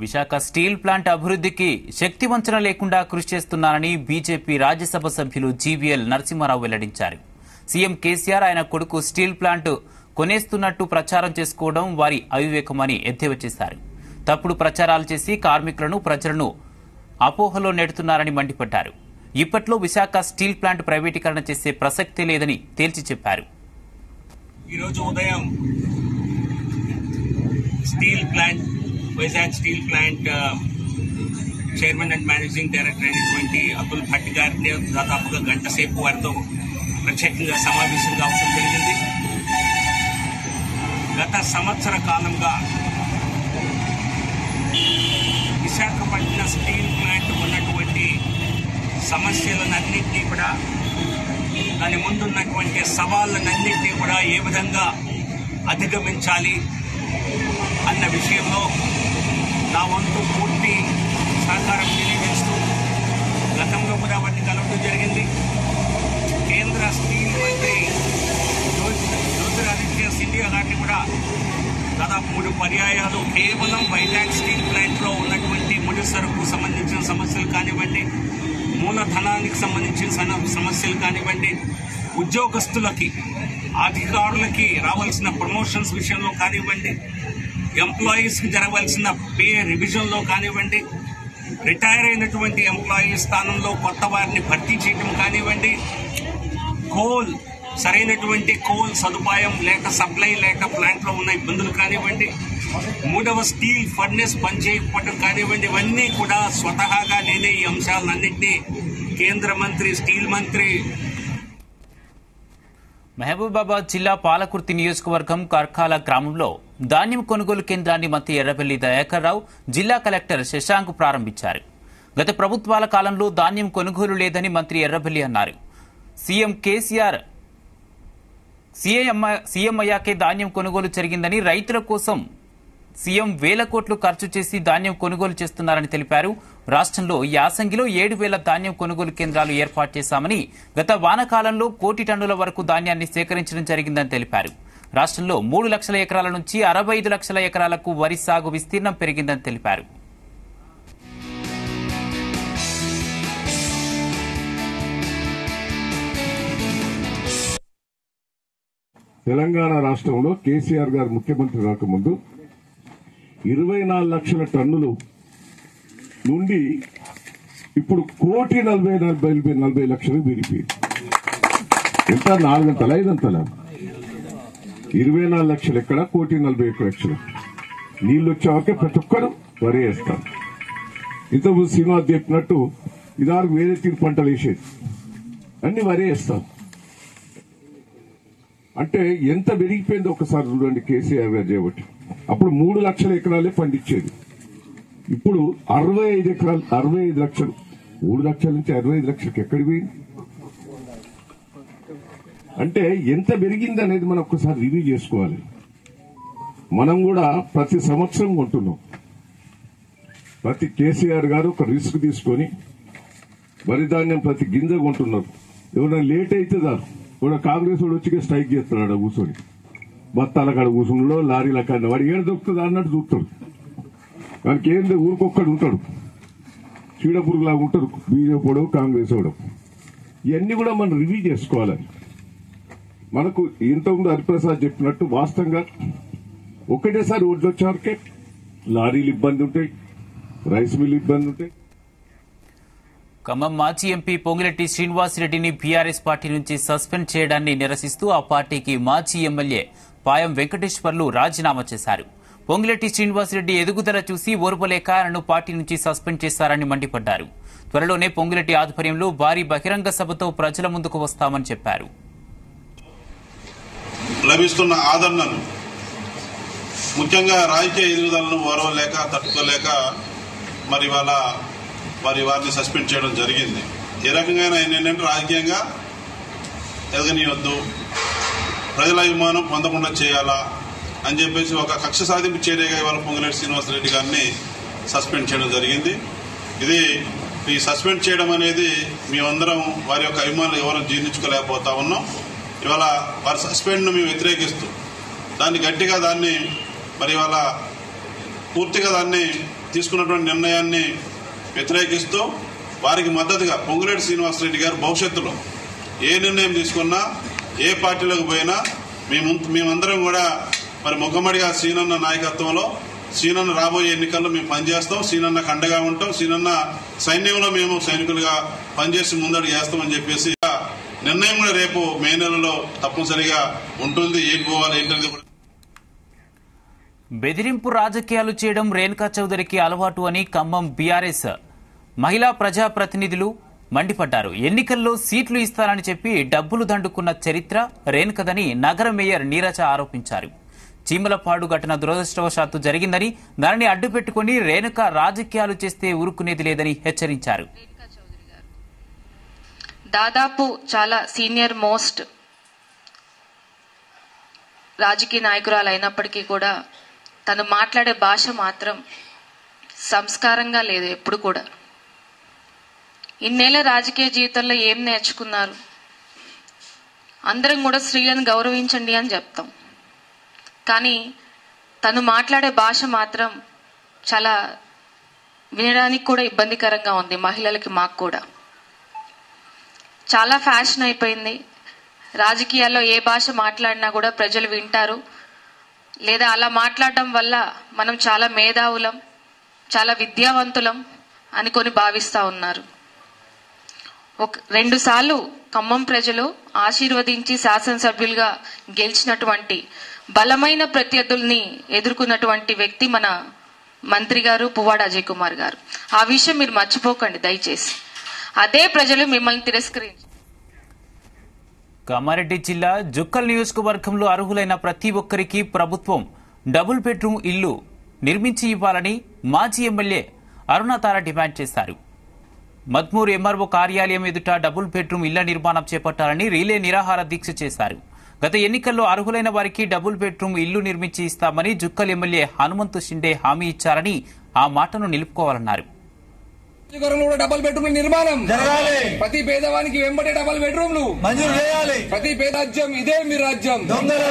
Visakha steel plant అభివృద్ధికి శక్తి వంచన లేకుండా కృషి చేస్తున్నారని బీజేపీ రాజ్యసభ సభ్యులు జీవీఎల్ నరసింహారావు వెల్లడించారు సీఎం కేసీఆర్ ఆయన కొడుకు స్టీల్ ప్లాంట్ కొనేస్తున్నట్టు ప్రచారం చేసుకోవడం వారి అవివేకమని ఎద్దేవా చేశారు తప్పుడు ప్రచారాలు చేసి కార్మికులను ప్రజలను అపోహలో నెడుతున్నారని మండిపడ్డారు ఇప్పట్లో విశాఖ స్టీల్ ప్లాంట్ ప్రైవేటీకరణ చేసే ప్రసక్తే లేదని తేల్చి చెప్పారు ఈరోజు ఉదయం steel plant Vizag steel plant ఆ, చైర్మన్ అండ్ మేనేజింగ్ డైరెక్టర్ అయినటువంటి అబ్దుల్ భట్ గారిని దాదాపుగా గంట సేపు వారితో ప్రత్యేకంగా సమావేశం కావడం జరిగింది గత సంవత్సర కాలంగా విశాఖపట్నం స్టీల్ ప్లాంట్ ఉన్నటువంటి సమస్యలన్నింటినీ కూడా దాని ముందున్నటువంటి సవాళ్ళనన్నింటినీ కూడా ఏ విధంగా అధిగమించాలి అన్న విషయంలో నా వంతు పూర్తి సహకారం తెలియజేస్తూ గతంలో కూడా వాటిని కలవడం జరిగింది కేంద్ర స్టీల్ మంత్రి జ్యోతి- జ్యోతిరాదిత్య సింధియా గారిని కూడా దాదాపు మూడు పర్యాయాలు కేవలం వైజాగ్ స్టీల్ ప్లాంట్ లో ఉన్నటువంటి ముడి సరుకు సంబంధించిన సమస్యలు కానివ్వండి మూలధనానికి సంబంధించిన సన- సమస్యలు కానివ్వండి ఉద్యోగస్తులకి అధికారులకి రావాల్సిన ప్రమోషన్స్ విషయంలో కానివ్వండి ఎంప్లాయీస్ కి జరగవలసిన పే రివిజన్ లో కానివ్వండి రిటైర్ అయినటువంటి ఎంప్లాయీ స్థానంలో కొత్త వారిని భర్తీ చేయడం కానివ్వండి కోల్ సరైనటువంటి కోల్ సదుపాయం లేక సప్లై లేక ప్లాంట్ లో ఉన్న ఇబ్బందులు కానివ్వండి మూడవ స్టీల్ ఫర్నెస్ పనిచేయకపోవడం కానివ్వండి ఇవన్నీ కూడా స్వతహాగా నేనే ఈ అంశాలన్నింటినీ కేంద్ర మంత్రి స్టీల్ మంత్రి మహబూబాబాద్ జిల్లా పాలకుర్తి నియోజకవర్గం కర్కాల గ్రామంలో ధాన్యం కొనుగోలు కేంద్రాన్ని మంత్రి ఎర్రబెల్లి దయాకర్ రావు జిల్లా కలెక్టర్ శశాంక్ ప్రారంభించారు గత ప్రభుత్వాల కాలంలో ధాన్యం కొనుగోలు లేదని మంత్రి ఎర్రబెల్లి అన్నారు సీఎం కేసీఆర్ సీఎం సీఎం అయ్యాకే ధాన్యం కొనుగోలు జరిగిందని రైతుల కోసం సీఎం వేల కోట్లు ఖర్చు చేసి ధాన్యం కొనుగోలు చేస్తున్నారని తెలిపారు రాష్ట్రంలో యాసంగిలో ఏడు వేల ధాన్యం కొనుగోలు కేంద్రాలు ఏర్పాటు చేశామని గత వానకాలంలో కోటి టన్నుల వరకు ధాన్యాన్ని సేకరించడం జరిగిందని తెలిపారు రాష్ట్రంలో మూడు లక్షల ఎకరాల నుంచి అరవై ఐదు లక్షల ఎకరాలకు వరి సాగు విస్తీర్ణం పెరిగిందని తెలిపారు తెలంగాణ రాష్ట్రంలో కేసీఆర్ గారు ముఖ్యమంత్రి రాకముందు ఇరవై నాలుగు లక్షల టన్నులు నుండి ఇప్పుడు కోటి నలభై నలభై నలభై లక్షలు విరిపోయింది ఎంత నాలుగంతల ఐదంతల ఇరవై నాలుగు లక్షలు ఎక్కడ కోటి నలభై ఒక్క లక్షలు నీళ్ళు వచ్చేవాకే ప్రతి ఒక్కరు వరి వేస్తారు ఇంతకుముందు శ్రీనివాస్ చెప్పినట్టు ఇదారు వేరే తీరు పంటలు వేసేది అన్ని వరి వేస్తాం అంటే ఎంత పెరిగిపోయిందో ఒకసారి చూడండి కేసీఆర్ గారు చేయబట్టి అప్పుడు మూడు లక్షల ఎకరాలే పండించేది ఇప్పుడు అరవై ఐదు ఎకరాలు అరవై ఐదు లక్షలు మూడు లక్షల నుంచి అరవై ఐదు లక్షలకు ఎక్కడికి పోయింది అంటే ఎంత పెరిగింది అనేది మనం ఒకసారి రివ్యూ చేసుకోవాలి మనం కూడా ప్రతి సంవత్సరం కొంటున్నాం ప్రతి కేసీఆర్ గారు ఒక రిస్క్ తీసుకొని వరి ధాన్యం ప్రతి గింజ కొంటున్నారు ఎవరైనా లేట్ అయితే దారు కూడా కాంగ్రెస్ వాడు వచ్చి స్ట్రైక్ చేస్తున్నాడు ఆడ కూర్చొని బత్తాల కాడ కూర్చున్నాడో లారీల కాడ వాడు ఏడు దొరుకుతుంది అన్నట్టు చూస్తాడు వానికి ఏంది ఊరికొక్కడు ఉంటాడు చీడపురుగులాగా ఉంటారు బీజేపీ వాడు కాంగ్రెస్ వాడు ఇవన్నీ కూడా మనం రివ్యూ చేసుకోవాలని మనకు ఇంతకుముందు హరిప్రసాద్ చెప్పినట్టు వాస్తవంగా ఒకటేసారి ఓట్లు వచ్చేవరకే లారీలు ఇబ్బంది ఉంటాయి రైస్ మిల్ ఇబ్బంది ఉంటాయి ఖమ్మం మాజీ ఎంపీ పొంగిరెడ్డి శ్రీనివాసరెడ్డిని బీఆర్ఎస్ పార్టీ నుంచి సస్పెండ్ చేయడాన్ని నిరసిస్తూ ఆ పార్టీకి మాజీ ఎమ్మెల్యే పాయం వెంకటేశ్వర్లు రాజీనామా చేశారు పొంగిరెడ్డి శ్రీనివాసరెడ్డి ఎదుగుదల చూసి ఓర్వలేక ఆయనను పార్టీ నుంచి సస్పెండ్ చేశారని మండిపడ్డారు త్వరలోనే పొంగిరెడ్డి ఆధ్వర్యంలో భారీ బహిరంగ సభతో ప్రజల ముందుకు వస్తామని చెప్పారు లభిస్తున్న ఆదరణను ముఖ్యంగా రాజకీయ ఎదుగుదలను ఓర్వలేక తట్టుకోలేక మరి వాళ్ళ మరి వారిని సస్పెండ్ చేయడం జరిగింది ఏ రకంగా ఏంటంటే రాజకీయంగా ఎదగనీయొద్దు ప్రజల అభిమానం పొందకుండా చేయాలా అని చెప్పేసి ఒక కక్ష సాధింపు చర్యగా ఇవాళ పొంగులేటి శ్రీనివాసరెడ్డి గారిని సస్పెండ్ చేయడం జరిగింది ఇది ఈ సస్పెండ్ చేయడం అనేది మేమందరం వారి యొక్క అభిమానులు ఎవరు జీర్ణించుకోలేకపోతా ఉన్నాం ఇవాళ వారి సస్పెండ్ను మేము వ్యతిరేకిస్తూ దాన్ని గట్టిగా దాన్ని మరి ఇవాళ పూర్తిగా దాన్ని తీసుకున్నటువంటి నిర్ణయాన్ని వ్యతిరేకిస్తూ వారికి మద్దతుగా పొంగులేటి శ్రీనివాసరెడ్డి గారు భవిష్యత్తులో ఏ నిర్ణయం తీసుకున్నా ఏ పార్టీలోకి పోయినా మేము మేమందరం కూడా మరి ముఖమడిగా సీనన్న నాయకత్వంలో సీనన్న రాబోయే ఎన్నికల్లో మేము పనిచేస్తాం సీనన్నకు అండగా ఉంటాం సీనన్న సైన్యంలో మేము సైనికులుగా పనిచేసి ముందడుగు చేస్తామని చెప్పేసి నిర్ణయం కూడా రేపు మే నెలలో తప్పనిసరిగా ఉంటుంది ఏం పోవాలి ఏంటనేది కూడా బెదిరింపు రాజకీయాలు చేయడం రేణుకా చౌదరికి అలవాటు అని ఖమ్మం బీఆర్ఎస్ మహిళా ప్రజాప్రతినిధులు మండిపడ్డారు ఎన్నికల్లో సీట్లు ఇస్తారని చెప్పి డబ్బులు దండుకున్న చరిత్ర రేణుకదని నగర మేయర్ నీరజ ఆరోపించారు చీమలపాడు ఘటన దురదృష్టవశాత్తు జరిగిందని దానిని అడ్డుపెట్టుకుని రేణుక రాజకీయాలు చేస్తే ఊరుకునేది లేదని హెచ్చరించారు దాదాపు చాలా సీనియర్ మోస్ట్ రాజకీయ నాయకురాలు అయినప్పటికీ కూడా తను మాట్లాడే భాష మాత్రం సంస్కారంగా లేదు ఎప్పుడు కూడా ఇన్నేళ్ల రాజకీయ జీవితంలో ఏం నేర్చుకున్నారు అందరం కూడా స్త్రీలను గౌరవించండి అని చెప్తాం కానీ తను మాట్లాడే భాష మాత్రం చాలా వినడానికి కూడా ఇబ్బందికరంగా ఉంది మహిళలకి మాకు కూడా చాలా ఫ్యాషన్ అయిపోయింది రాజకీయాల్లో ఏ భాష మాట్లాడినా కూడా ప్రజలు వింటారు లేదా అలా మాట్లాడడం వల్ల మనం చాలా మేధావులం చాలా విద్యావంతులం అనుకొని భావిస్తా ఉన్నారు ఒక రెండు సార్లు ఖమ్మం ప్రజలు ఆశీర్వదించి శాసనసభ్యులుగా గెలిచినటువంటి బలమైన ప్రత్యర్థుల్ని ఎదుర్కొన్నటువంటి వ్యక్తి మన మంత్రి గారు పువ్వాడ అజయ్ కుమార్ గారు ఆ విషయం మీరు మర్చిపోకండి దయచేసి అదే ప్రజలు మిమ్మల్ని తిరస్కరించి కామారెడ్డి జిల్లా జుక్కల్ నియోజకవర్గంలో అర్హులైన ప్రతి ఒక్కరికి ప్రభుత్వం డబుల్ బెడ్రూమ్ ఇల్లు నిర్మించి ఇవ్వాలని మాజీ ఎమ్మెల్యే అరుణతార డిమాండ్ చేశారు మద్మూర్ ఎంఆర్ఓ కార్యాలయం ఎదుట డబుల్ బెడ్రూమ్ ఇళ్ల నిర్మాణం చేపట్టాలని రీలే నిరాహార దీక్ష చేశారు గత ఎన్నికల్లో అర్హులైన వారికి డబుల్ బెడ్రూమ్ ఇల్లు నిర్మించి ఇస్తామని జుక్కల్ ఎమ్మెల్యే హనుమంతు షిండే హామీ ఇచ్చారని ఆ మాటను నిలుపుకోవాలన్నారు నియోజకవర్గంలో కూడా డబల్ బెడ్రూమ్ నిర్మాణం జరగాలి ప్రతి పేదవానికి వెంబడే డబల్ బెడ్రూమ్లు మంజూరు చేయాలి ప్రతి పేద రాజ్యం ఇదే మీ రాజ్యం దొంగల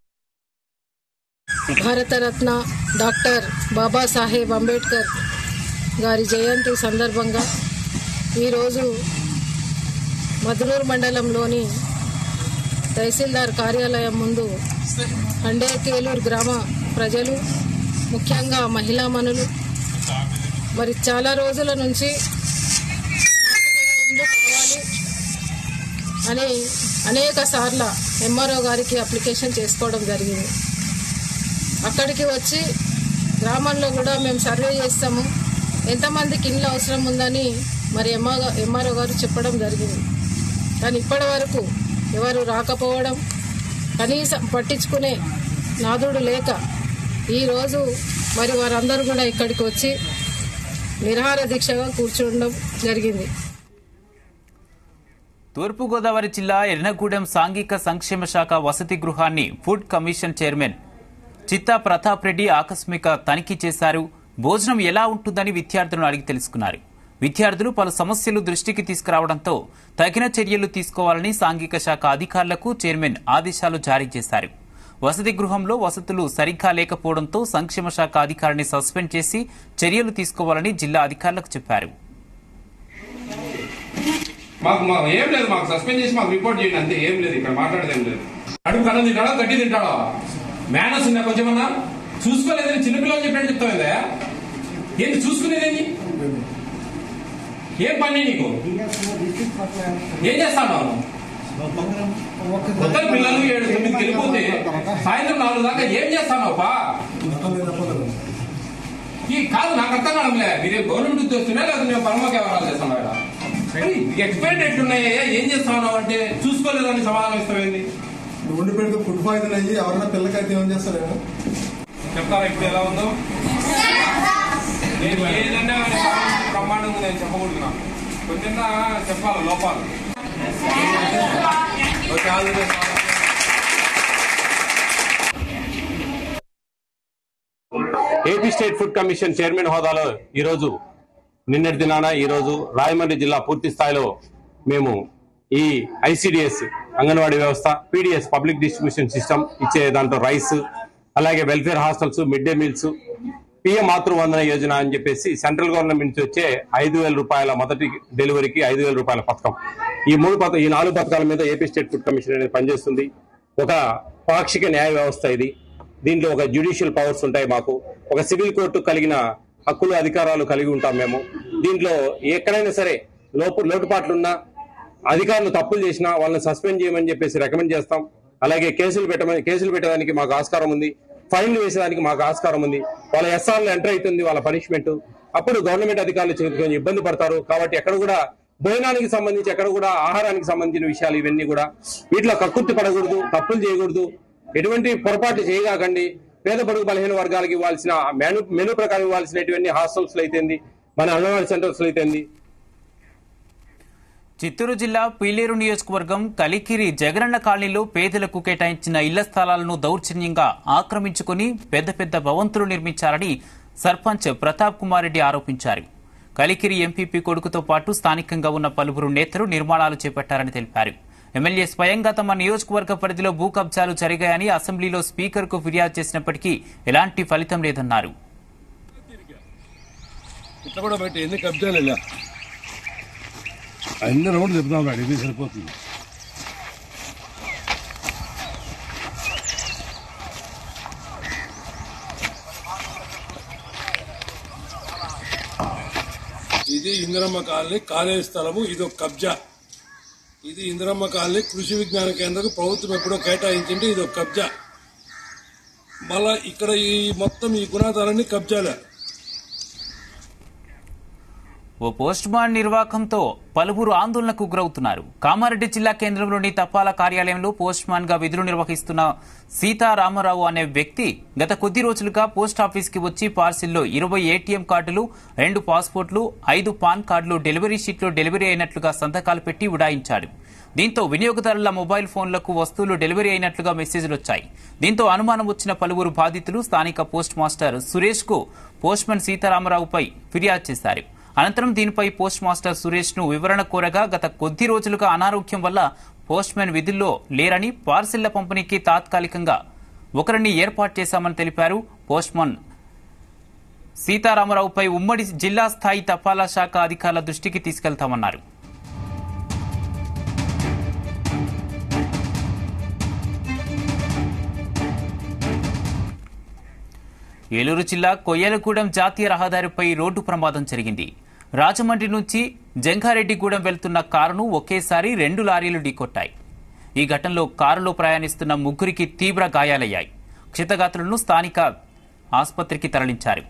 భారతరత్న డాక్టర్ బాబాసాహెబ్ అంబేద్కర్ గారి జయంతి సందర్భంగా ఈరోజు మధురూరు మండలంలోని తహసీల్దార్ కార్యాలయం ముందు అండేకేలూరు గ్రామ ప్రజలు ముఖ్యంగా మహిళామణులు మరి చాలా రోజుల నుంచి మాకు కూడా ఇల్లు కావాలి అని అనేక సార్ల ఎంఆర్ఓ గారికి అప్లికేషన్ చేసుకోవడం జరిగింది అక్కడికి వచ్చి గ్రామంలో కూడా మేము సర్వే చేస్తాము ఎంతమందికి ఇండ్లు అవసరం ఉందని మరి ఎంఆ ఎంఆర్ఓ గారు చెప్పడం జరిగింది కానీ ఇప్పటి వరకు ఎవరు రాకపోవడం కనీసం పట్టించుకునే నాదుడు లేక ఈరోజు మరి వారందరూ కూడా ఇక్కడికి వచ్చి నిరాహార దీక్షగా కూర్చుండడం జరిగింది తూర్పుగోదావరి జిల్లా ఎర్నగూడెం సాంఘిక సంక్షేమ శాఖ వసతి గృహాన్ని ఫుడ్ కమిషన్ చైర్మన్ చిత్తా ప్రతాప్ రెడ్డి ఆకస్మిక తనిఖీ చేశారు భోజనం ఎలా ఉంటుందని విద్యార్థులను అడిగి తెలుసుకున్నారు విద్యార్థులు పలు సమస్యలు దృష్టికి తీసుకురావడంతో తగిన చర్యలు తీసుకోవాలని సాంఘిక శాఖ అధికారులకు చైర్మన్ ఆదేశాలు జారీ చేశారు వసతి గృహంలో వసతులు సరిగ్గా లేకపోవడంతో సంక్షేమ శాఖ అధికారిని సస్పెండ్ చేసి చర్యలు తీసుకోవాలని జిల్లా అధికారులకు చెప్పారు మాకు మా ఏం లేదు మాకు సస్పెండ్ చేసి మాకు రిపోర్ట్ చేయండి అంతే ఏం లేదు ఇక్కడ మాట్లాడేది ఏం లేదు అడుగు కన్నం తింటాడా గడ్డి తింటాడా మేనస్ ఉందా కొంచెమన్నా చూసుకోలేదని చిన్నపిల్లలు చెప్పినట్టు చెప్తావు ఏంది చూసుకునేదేంది ఏం పని నీకు ఏం చేస్తాను కొత్త పిల్లలు ఏడు తొమ్మిదికి వెళ్ళిపోతే సాయంత్రం నాలుగు దాకా ఏం చేస్తాను పా ఈ కాదు నాకు అర్థం కావడంలే మీరు గవర్నమెంట్ ఉద్యోగస్తున్నా లేదా నేను పరమకి వ్యవహారాలు చేస్తాను ఇక్కడ ఎక్స్పైర్ డేట్ ఉన్నాయా ఏం చేస్తాను అంటే చూసుకోలేదని సమాధానం ఇస్తావేంది నువ్వు వండి పెడితే ఫుడ్ పాయిజన్ అయ్యి ఎవరైనా పిల్లకైతే ఏం చేస్తారేమో చెప్తారా ఇప్పుడు ఎలా ఉందో నేను ఏదంటే బ్రహ్మాండంగా నేను చెప్పకూడదు కొంచెం చెప్పాలి లోపాలు okay, all the best. AP state food commission chairman హోదాలో ఈరోజు నిన్నటి దినాన ఈరోజు రాయమండ్రి జిల్లా పూర్తి స్థాయిలో మేము ఈ ఐసిడిఎస్ అంగన్వాడీ వ్యవస్థ పీడిఎస్ పబ్లిక్ డిస్ట్రిబ్యూషన్ సిస్టమ్ ఇచ్చే దాంట్లో రైస్ అలాగే welfare hostels mid day meals PM Matruvandana Yojana అని చెప్పేసి సెంట్రల్ గవర్నమెంట్ నుంచి వచ్చే ఐదు వేల రూపాయల మొదటి డెలివరీకి ఐదు వేల రూపాయల పథకం ఈ మూడు పథకం ఈ నాలుగు పథకాల మీద ఏపీ స్టేట్ ఫుడ్ కమిషన్ అనేది పనిచేస్తుంది ఒక పాక్షిక న్యాయ వ్యవస్థ ఇది దీంట్లో ఒక జ్యుడిషియల్ పవర్స్ ఉంటాయి మాకు ఒక సివిల్ కోర్టు కలిగిన హక్కులు అధికారాలు కలిగి ఉంటాం మేము దీంట్లో ఎక్కడైనా సరే లోపు లోటుపాట్లున్నా అధికారులు తప్పులు చేసినా వాళ్ళని సస్పెండ్ చేయమని చెప్పేసి రికమెండ్ చేస్తాం అలాగే కేసులు పెట్టమని కేసులు పెట్టడానికి మాకు ఆస్కారం ఉంది ఫైన్లు వేసేదానికి మాకు ఆస్కారం ఉంది వాళ్ళ ఎస్ఆర్లు ఎంటర్ అవుతుంది వాళ్ళ పనిష్మెంట్ అప్పుడు గవర్నమెంట్ అధికారులు చే- కొంచెం ఇబ్బంది పడతారు కాబట్టి ఎక్కడ కూడా భోజనానికి సంబంధించి ఎక్కడ కూడా ఆహారానికి సంబంధించిన విషయాలు ఇవన్నీ కూడా వీటిలో కక్కుర్తి పడకూడదు తప్పులు చేయకూడదు ఎటువంటి పొరపాటు చేయగాకండి పేద బడుగు బలహీన వర్గాలకు ఇవ్వాల్సిన మెను మెను ప్రకారం ఇవ్వాల్సినటువంటి హాస్టల్స్ అయితేంది మన అంగన్వాడీ సెంటర్స్ అయితేంది చిత్తూరు జిల్లా పీలేరు నియోజకవర్గం కలికిరి జగనన్న కాలనీలో పేదలకు కేటాయించిన ఇళ్ల స్థలాలను దౌర్జన్యంగా ఆక్రమించుకుని పెద్ద పెద్ద భవంతులు నిర్మించారని సర్పంచ్ ప్రతాప్ కుమార్ రెడ్డి ఆరోపించారు కలికిరి ఎంపీపీ కొడుకుతో పాటు స్థానికంగా ఉన్న పలువురు నేతలు నిర్మాణాలు చేపట్టారని తెలిపారు ఎమ్మెల్యే స్వయంగా తమ నియోజకవర్గ పరిధిలో భూ కబ్జాలు జరిగాయని అసెంబ్లీలో స్పీకర్కు ఫిర్యాదు చేసినప్పటికీ ఎలాంటి ఫలితం లేదన్నారు ఇట్లా కూడా పెట్టి ఎన్ని కబ్జాలు వెళ్ళా అన్ని రౌండ్ చెప్తాం కాదు ఇది సరిపోతుంది ఇది ఇందిరమ్మ కాలనీ కాలేజ్ స్థలము ఇది ఒక కబ్జా ఇది ఇందిరమ్మ కాలనీ కృషి విజ్ఞాన కేంద్రం ప్రభుత్వం ఎప్పుడో కేటాయించింది ఇది ఒక కబ్జా మళ్ళా ఇక్కడ ఈ మొత్తం ఈ గుణాధారాన్ని కబ్జాలే ఓ పోస్ట్ మార్న్ నిర్వాకంతో పలువురు ఆందోళనకు గురవుతున్నారు కామారెడ్డి జిల్లా కేంద్రంలోని తపాలా కార్యాలయంలో పోస్ట్ మాన్ గా విధులు నిర్వహిస్తున్న సీతారామరావు అనే వ్యక్తి గత కొద్ది రోజులుగా పోస్ట్ ఆఫీస్ కి వచ్చి పార్సిల్లో ఇరవై ఏటీఎం కార్డులు రెండు పాస్పోర్ట్లు ఐదు పాన్ కార్డులు డెలివరీ షీట్లో డెలివరీ అయినట్లుగా సంతకాలు పెట్టి ఉడాయించాడు దీంతో వినియోగదారుల మొబైల్ ఫోన్లకు వస్తువులు డెలివరీ అయినట్లుగా మెసేజ్లు వచ్చాయి దీంతో అనుమానం వచ్చిన పలువురు బాధితులు స్థానిక పోస్ట్ మాస్టర్ సురేష్ కు పోస్ట్మన్ సీతారామరావుపై ఫిర్యాదు చేశారు అనంతరం దీనిపై పోస్ట్ మాస్టర్ సురేష్ ను వివరణ కోరగా గత కొద్ది రోజులుగా అనారోగ్యం వల్ల పోస్ట్ మ్యాన్ విధుల్లో లేరని పార్సిళ్ల పంపిణీకి తాత్కాలికంగా ఒకరిని ఏర్పాటు చేశామని తెలిపారు పోస్ట్ మ్యాన్ సీతారామరావుపై ఉమ్మడి జిల్లా స్థాయి తపాలా శాఖ అధికారుల దృష్టికి తీసుకెళ్తామన్నారు ఏలూరు జిల్లా కొయ్యలగూడెం జాతీయ రహదారిపై రోడ్డు ప్రమాదం జరిగింది రాజమండ్రి నుంచి జంగారెడ్డిగూడెం వెళ్తున్న కారును ఒకేసారి రెండు లారీలు ఢీకొట్టాయి ఈ ఘటనలో కారులో ప్రయాణిస్తున్న ముగ్గురికి తీవ్ర గాయాలయ్యాయి క్షితగాత్రులను స్థానిక ఆసుపత్రికి తరలించారు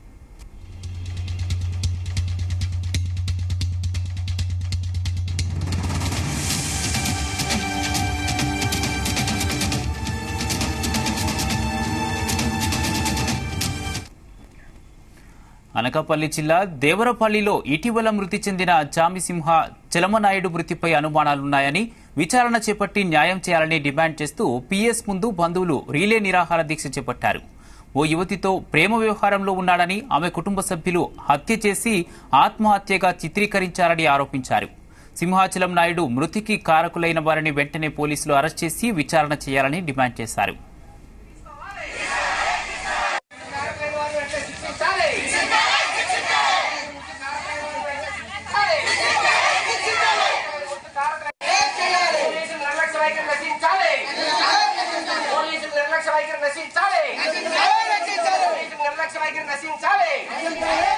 అనకాపల్లి జిల్లా దేవరపల్లిలో ఇటీవల మృతి చెందిన జామిసింహ చలమనాయుడు మృతిపై అనుమానాలున్నాయని విచారణ చేపట్టి న్యాయం చేయాలని డిమాండ్ చేస్తూ పీఎస్ ముందు బంధువులు రీలే నిరాహార దీక్ష చేపట్టారు ఓ యువతితో ప్రేమ వ్యవహారంలో ఉన్నాడని ఆమె కుటుంబ సభ్యులు హత్య చేసి ఆత్మహత్యగా చిత్రీకరించారని ఆరోపించారు సింహాచలం నాయుడు మృతికి కారకులైన వారిని వెంటనే పోలీసులు అరెస్ట్ చేసి విచారణ చేయాలని డిమాండ్ చేశారు నిర్లక్ష్య వైఖరి నశించాలి పోలీసులు నిర్లక్ష్య వైఖరి నశించాలి పోలీసులు నిర్లక్ష్య వైఖరి నశించాలి